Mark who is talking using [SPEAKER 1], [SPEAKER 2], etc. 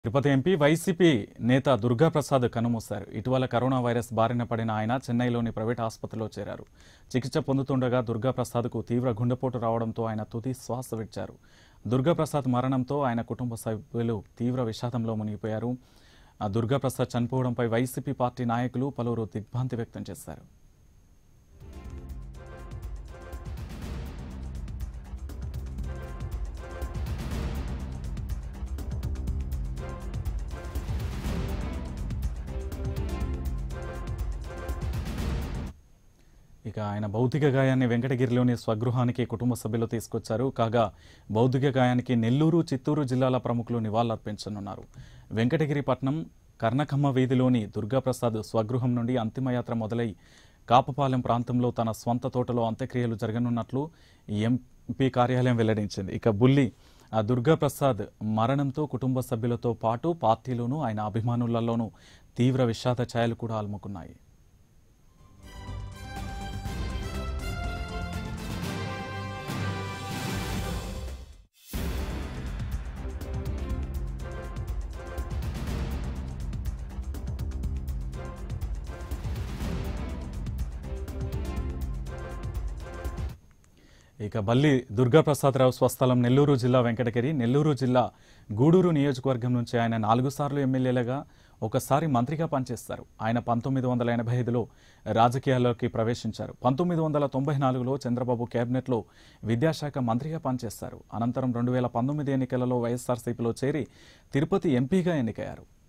[SPEAKER 1] Tirupati MP YCP నేత దుర్గాప్రసాద్ కన్నుమూశారు ఇటీవల కరోనా వైరస్ బారిన పడిన ఆయన చెన్నైలోని ప్రైవేట్ ఆసుపత్రిలో చేరారు చికిత్స పొందుతుండగా దుర్గాప్రసాద్కు తీవ్ర గుండెపోటు రావడంతో ఆయన తుది శ్వాస విడిచారు దుర్గాప్రసాద్ మరణంతో ఆయన కుటుంబ సభ్యులు తీవ్ర విషాదంలో మునిగిపోయారు ఆ దుర్గాప్రసాద్ చనిపోవడంపై వైసీపీ పార్టీ నాయకులు పలువురు దిగ్భ్రాంతి వ్యక్తం చేశారు ఇక ఆయన భౌతిక గాయాన్ని వెంకటగిరిలోని స్వగృహానికి కుటుంబ సభ్యులు తీసుకొచ్చారు కాగా భౌతిక గాయానికి నెల్లూరు చిత్తూరు జిల్లాల ప్రముఖులు నివాళులర్పించనున్నారు వెంకటగిరి పట్నం కర్ణకమ్మ వీధిలోని దుర్గాప్రసాద్ స్వగృహం నుండి అంతిమయాత్ర మొదలై కాపపాలెం ప్రాంతంలో తన స్వంత తోటలో అంత్యక్రియలు జరగనున్నట్లు ఎంపీ కార్యాలయం వెల్లడించింది ఇక బుల్లి ఆ దుర్గాప్రసాద్ మరణంతో కుటుంబ సభ్యులతో పాటు పార్టీలోనూ ఆయన అభిమానులలోనూ తీవ్ర విషాద ఛాయలు కూడా అలుముకున్నాయి ఇక బల్లి దుర్గాప్రసాదరావు స్వస్థలం నెల్లూరు జిల్లా వెంకటగిరి నెల్లూరు జిల్లా గూడూరు నియోజకవర్గం నుంచి ఆయన నాలుగు సార్లు ఎమ్మెల్యేలుగా ఒకసారి మంత్రిగా పనిచేస్తారు ఆయన పంతొమ్మిది వందల ఎనభై ఐదులో రాజకీయాల్లోకి ప్రవేశించారు పంతొమ్మిది వందల తొంభై నాలుగులో చంద్రబాబు కేబినెట్లో విద్యాశాఖ మంత్రిగా పనిచేస్తారు అనంతరం రెండు వేల పంతొమ్మిది ఎన్నికలలో వైఎస్ఆర్సీపీలో చేరి తిరుపతి ఎంపీగా ఎన్నికయ్యారు